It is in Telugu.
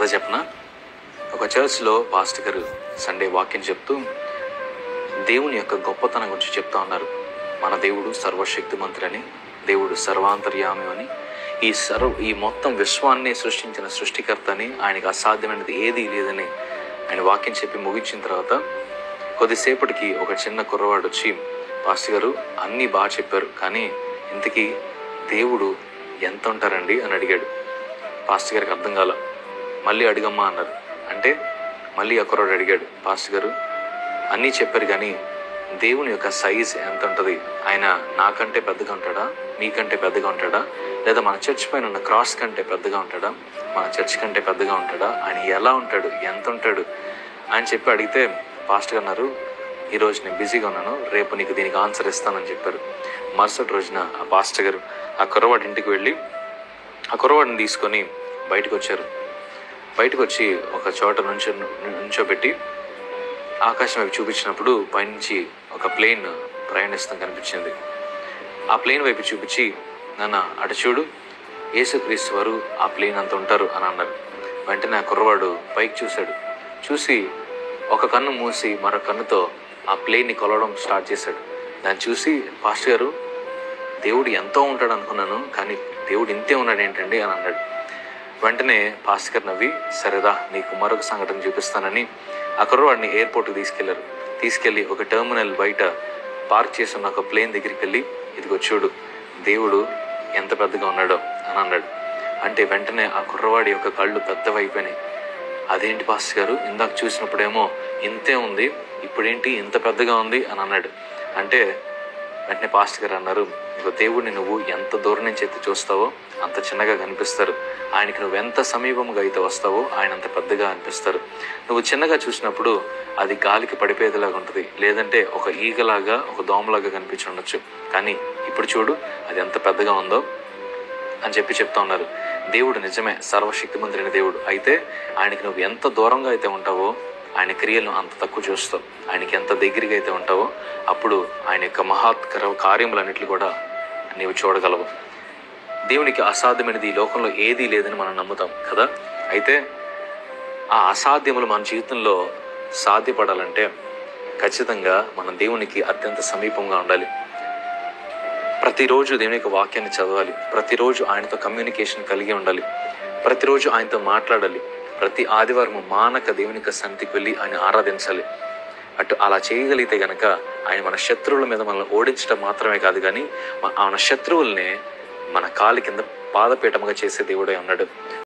కథ చెప్పనా ఒక చర్చ్లో పాస్టర్ గారు సండే వాక్యం చెప్తూ దేవుని యొక్క గొప్పతనం గురించి చెప్తా ఉన్నారు మన దేవుడు సర్వశక్తిమంతుడు అని దేవుడు సర్వాంతర్యామి అని ఈ సర్వ ఈ మొత్తం విశ్వాన్ని సృష్టించిన సృష్టికర్త అని ఆయనకు అసాధ్యమైనది ఏదీ లేదని ఆయన వాక్యం చెప్పి ముగించిన తర్వాత కొద్దిసేపటికి ఒక చిన్న కుర్రవాడు వచ్చి పాస్టర్ గారు అన్నీ బాగా చెప్పారు కానీ ఇంతకీ దేవుడు ఎంత ఉంటారండి అని అడిగాడు పాస్టర్ గారికి అర్థం కాల మళ్ళీ అడిగమ్మా అన్నారు అంటే మళ్ళీ ఆ కుర్రాడు అడిగాడు పాస్టర్ గారు అన్నీ చెప్పారు కానీ దేవుని యొక్క సైజ్ ఎంత ఉంటుంది ఆయన నాకంటే పెద్దగా ఉంటాడా మీకంటే పెద్దగా ఉంటాడా లేదా మన చర్చ్ పైన ఉన్న క్రాస్ కంటే పెద్దగా ఉంటాడా మన చర్చ్ కంటే పెద్దగా ఉంటాడా ఆయన ఎలా ఉంటాడు ఎంత ఉంటాడు అని చెప్పి అడిగితే పాస్టర్ గారు అన్నారు ఈరోజు నేను బిజీగా ఉన్నాను రేపు నీకు దీనికి ఆన్సర్ ఇస్తానని చెప్పారు మరుసటి రోజున ఆ పాస్టర్ గారు ఆ కుర్రవాడి ఇంటికి వెళ్ళి ఆ కుర్రవాడిని తీసుకొని బయటకు వచ్చారు బయటకు వచ్చి ఒక చోట నుంచో నుంచోబెట్టి ఆకాశం వైపు చూపించినప్పుడు పైనుంచి ఒక ప్లేన్ ప్రయాణిస్తాం కనిపించింది ఆ ప్లేన్ వైపు చూపించి నాన్న అటు చూడు యేసుక్రీస్తు వారు ఆ ప్లేన్ అంత ఉంటారు అని అన్నారు వెంటనే ఆ కుర్రవాడు పైకి చూశాడు చూసి ఒక కన్ను మూసి మరో కన్నుతో ఆ ప్లేన్ని కొలవడం స్టార్ట్ చేశాడు దాన్ని చూసి పాస్టర్ గారు దేవుడు ఎంతో ఉంటాడు అనుకున్నాను కానీ దేవుడు ఇంతే ఉన్నాడు ఏంటండి అని అన్నాడు వెంటనే భాస్కర్ నవ్వి సరేదా నీకు మరొక సంఘటన చూపిస్తానని ఆ కుర్రవాడిని ఎయిర్పోర్ట్కి తీసుకెళ్లారు తీసుకెళ్లి ఒక టెర్మినల్ బయట పార్క్ చేసి ఉన్న ఒక ప్లేన్ దగ్గరికి వెళ్ళి ఇదిగో చూడు దేవుడు ఎంత పెద్దగా ఉన్నాడో అని అన్నాడు అంటే వెంటనే ఆ కుర్రవాడి యొక్క కళ్ళు పెద్దవైపోయినాయి అదేంటి పాస్టర్ గారు ఇందాక చూసినప్పుడేమో ఇంతే ఉంది ఇప్పుడేంటి ఇంత పెద్దగా ఉంది అని అన్నాడు అంటే వెంటనే పాస్టర్ గారు అన్నారు ఇక దేవుడిని నువ్వు ఎంత దూరం నుంచి అయితే చూస్తావో అంత చిన్నగా కనిపిస్తారు ఆయనకి నువ్వు ఎంత సమీపంగా అయితే వస్తావో ఆయన అంత పెద్దగా అనిపిస్తారు నువ్వు చిన్నగా చూసినప్పుడు అది గాలికి పడిపోయేదిలాగా ఉంటుంది లేదంటే ఒక ఈగలాగా ఒక దోమలాగా కనిపించి ఉండొచ్చు కానీ ఇప్పుడు చూడు అది ఎంత పెద్దగా ఉందో అని చెప్పి చెప్తా ఉన్నారు దేవుడు నిజమే సర్వశక్తిమంతుడైన దేవుడు అయితే ఆయనకి నువ్వు ఎంత దూరంగా అయితే ఉంటావో ఆయన క్రియలను అంత తక్కువ చూస్తావు ఆయనకి ఎంత దగ్గరగా అయితే ఉంటావో అప్పుడు ఆయన యొక్క మహాత్కర కార్యములన్నింటినీ కూడా నీవు చూడగలవు దేవునికి అసాధ్యమైనది ఈ లోకంలో ఏదీ లేదని మనం నమ్ముతాం కదా అయితే ఆ అసాధ్యములు మన జీవితంలో సాధ్యపడాలంటే ఖచ్చితంగా మనం దేవునికి అత్యంత సమీపంగా ఉండాలి ప్రతిరోజు దేవుని యొక్క వాక్యాన్ని చదవాలి ప్రతిరోజు ఆయనతో కమ్యూనికేషన్ కలిగి ఉండాలి ప్రతిరోజు ఆయనతో మాట్లాడాలి ప్రతి ఆదివారం మానక దేవుని యొక్క సన్నిధికి వెళ్ళి ఆయన ఆరాధించాలి అటు అలా చేయగలిగితే గనక ఆయన మన శత్రువుల మీద మనల్ని ఓడించడం మాత్రమే కాదు కానీ మన శత్రువుల్ని మన కాలి కింద పాదపీఠముగా చేసే దేవుడే ఉన్నాడు